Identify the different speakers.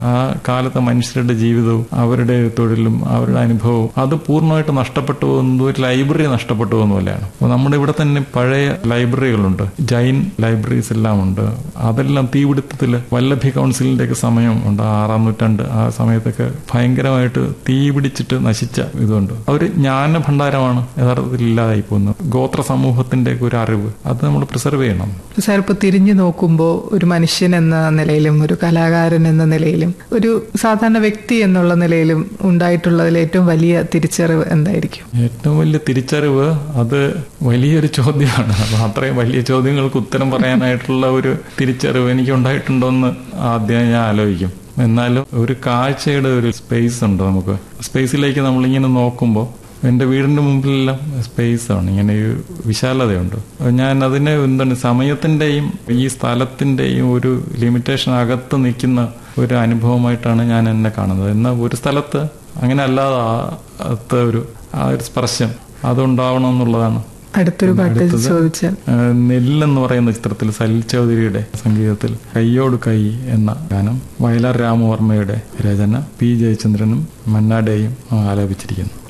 Speaker 1: ആ കാലത്തെ മനുഷ്യരുടെ ജീവിതവും അവരുടെ തൊഴിലും അവരുടെ അനുഭവവും അത് പൂർണ്ണമായിട്ട് നഷ്ടപ്പെട്ടു പോകുന്നത് ഒരു ലൈബ്രറി നഷ്ടപ്പെട്ടു പോകുന്ന പോലെയാണ് അപ്പോൾ നമ്മുടെ ഇവിടെ തന്നെ പഴയ ലൈബ്രറികളുണ്ട് ജൈൻ ലൈബ്രറീസ് എല്ലാം ഉണ്ട് അതെല്ലാം തീപിടുത്തത്തിൽ വല്ലഭി കൗൺസിലിന്റെ ഒക്കെ സമയം ഉണ്ട് ആറാം നൂറ്റാണ്ട് ആ സമയത്തൊക്കെ ഭയങ്കരമായിട്ട് തീ പിടിച്ചിട്ട് നശിച്ച ഇതുണ്ട് ഒരു ജ്ഞാന ഭണ്ഡാരമാണ് യഥാർത്ഥത്തിൽ ഇല്ലാതായി പോകുന്നത് ഗോത്ര സമൂഹത്തിന്റെ ഒക്കെ ഒരു അറിവ് അത് നമ്മൾ പ്രിസർവ് ചെയ്യണം
Speaker 2: സാർ ഇപ്പോൾ തിരിഞ്ഞു നോക്കുമ്പോൾ ഒരു മനുഷ്യൻ എന്ന നിലയിലും ഒരു കലാകാരൻ എന്ന നിലയിലും ഒരു സാധാരണ വ്യക്തി എന്നുള്ള നിലയിലും ഉണ്ടായിട്ടുള്ളതിൽ ഏറ്റവും വലിയ തിരിച്ചറിവ് എന്തായിരിക്കും
Speaker 1: ഏറ്റവും വലിയ തിരിച്ചറിവ് അത് വലിയൊരു ചോദ്യമാണ് അപ്പൊ അത്രയും വലിയ ചോദ്യങ്ങൾക്ക് ഉത്തരം പറയാനായിട്ടുള്ള ഒരു തിരിച്ചറിവ് എനിക്ക് ഉണ്ടായിട്ടുണ്ടോന്ന് ആദ്യം ഞാൻ ആലോചിക്കും എന്നാലും ഒരു കാഴ്ചയുടെ ഒരു സ്പേസ് ഉണ്ട് നമുക്ക് സ്പേസിലേക്ക് നമ്മളിങ്ങനെ നോക്കുമ്പോൾ എൻ്റെ വീടിന്റെ മുമ്പിലെല്ലാം സ്പേസ് ആണ് ഇങ്ങനെ ഒരു വിശാലതയുണ്ട് ഞാൻ അതിനെ എന്താണ് സമയത്തിന്റെയും ഈ സ്ഥലത്തിന്റെയും ഒരു ലിമിറ്റേഷൻ അകത്ത് നിൽക്കുന്ന ഒരു അനുഭവമായിട്ടാണ് ഞാൻ എന്നെ കാണുന്നത് എന്നാൽ ഒരു സ്ഥലത്ത് അങ്ങനെ അല്ലാതെ ഒരു ആ ഒരു സ്പർശം അതുണ്ടാവണം എന്നുള്ളതാണ്
Speaker 2: അടുത്തൊരു പാട്ട്
Speaker 1: അടുത്തത്
Speaker 2: ചോദിച്ചാൽ
Speaker 1: ഏഹ് നെല്ലെന്ന് പറയുന്ന ചിത്രത്തിൽ സലിൽ ചൗധരിയുടെ സംഗീതത്തിൽ കയ്യോട് കൈ എന്ന ഗാനം വയലാർ രാമവർമ്മയുടെ രചന പി ജയചന്ദ്രനും മന്നാഡേയും ആലപിച്ചിരിക്കുന്നു